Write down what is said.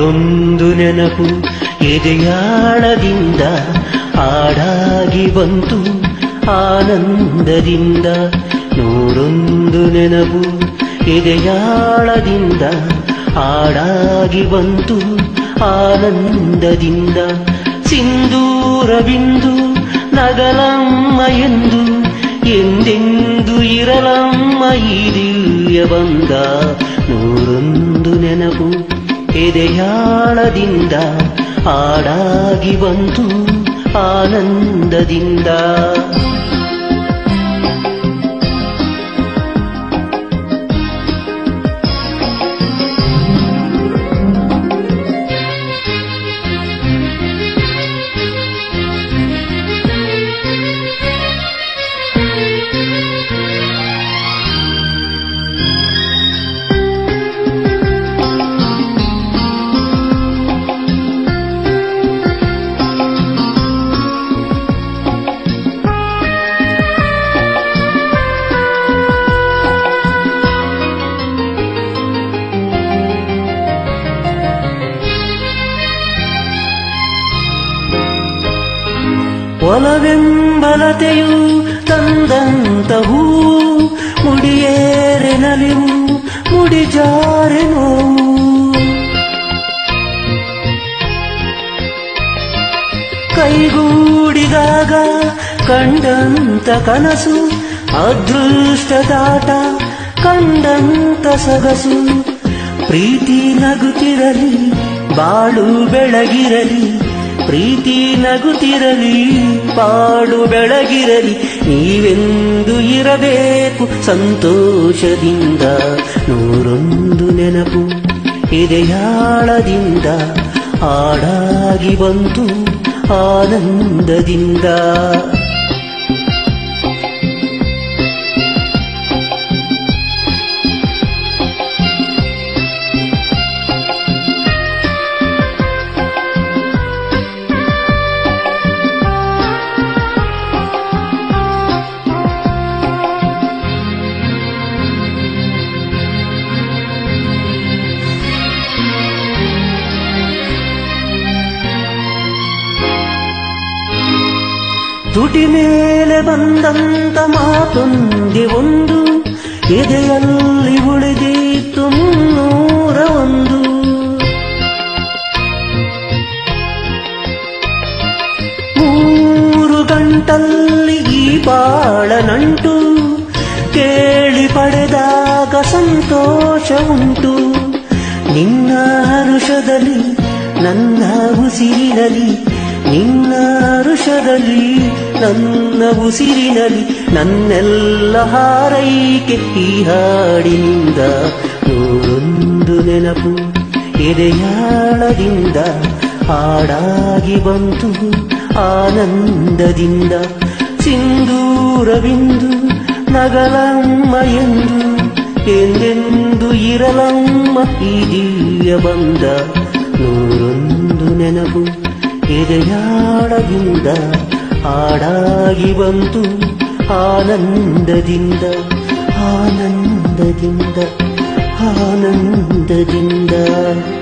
ನೂರೊಂದು ನೆನಪು ಎದೆಯಾಳದಿಂದ ಹಾಡಾಗಿ ಬಂತು ಆನಂದದಿಂದ ನೂರೊಂದು ನೆನಪು ಎದೆಯಾಳದಿಂದ ಹಾಡಾಗಿ ಬಂತು ಆನಂದದಿಂದ ಸಿಂಧೂರ ಬಿಂದು ನಗಲಮ್ಮ ಎಂದು ಎಂದೆಂದು ಇರಲಮ್ಮ ಈ ದಿವ್ಯ ಬಂದ ನೂರೊಂದು ನೆನಪು ಎದೆಯಾಳದಿಂದ ಹಾಡಾಗಿ ಬಂತು ಆನಂದದಿಂದ ಒಲವೆಂಬಲತೆಯು ತಂದಂತ ಹೂ ಮುಡಿಯೇರೆ ನಲಿವು ಮುಡಿಜಾರೆ ನೋವು ಕೈಗೂಡಿದಾಗ ಕಂಡಂತ ಕನಸು ಅದೃಷ್ಟದಾಟ ಕಂಡಂತ ಸೊಗಸು ಪ್ರೀತಿ ನಗುತ್ತಿರಲಿ ಬಾಳು ಬೆಳಗಿರಲಿ ಪ್ರೀತಿ ನಗುತ್ತಿರಲಿ ಬಾಳು ಬೆಳಗಿರಲಿ ನೀವೆಂದು ಇರಬೇಕು ಸಂತೋಷದಿಂದ ನೂರೊಂದು ನೆನಪು ಎದೆಯಾಳದಿಂದ ಹಾಡಾಗಿ ಬಂತು ಆನಂದದಿಂದ ತುಟಿ ಮೇಲೆ ಬಂದಂತ ಮಾತೊಂದಿ ಒಂದು ಎದೆಯಲ್ಲಿ ಉಳಿದೀತು ಮುನ್ನೂರ ಒಂದು ಮೂರು ಗಂಟಲ್ಲಿ ಈ ಬಾಳ ನಂಟು ಕೇಳಿ ಪಡೆದಾಗ ಸಂತೋಷ ಉಂಟು ನಿನ್ನ ಹರುಷದಲ್ಲಿ ನನ್ನ ಉಸಿರಿನಲಿ ನಿನ್ನ ಹರುಷದಲ್ಲಿ ನನ್ನ ಉಸಿರಿನಲಿ ನನ್ನೆಲ್ಲ ಹಾರೈಕೆ ಈ ಹಾಡಿನಿಂದ ನೂರೊಂದು ನೆನಪು ಎದೆಯಾಳದಿಂದ ಹಾಡಾಗಿ ಬಂತು ಆನಂದದಿಂದ ಸಿಂಧೂರವಿಂದು ನಗಲಮ್ಮ ಎಂದು ಎಂದೆಂದು ಇರಲಮ್ಮ ಈ ದಿವ್ಯ ಬಂದ ನೂರೊಂದು ನೆನಪು ಎದೆಯಾಳದಿಂದ ಹಾಡಾಗಿ ಬಂತು ಆನಂದದಿಂದ ಆನಂದದಿಂದ ಆನಂದದಿಂದ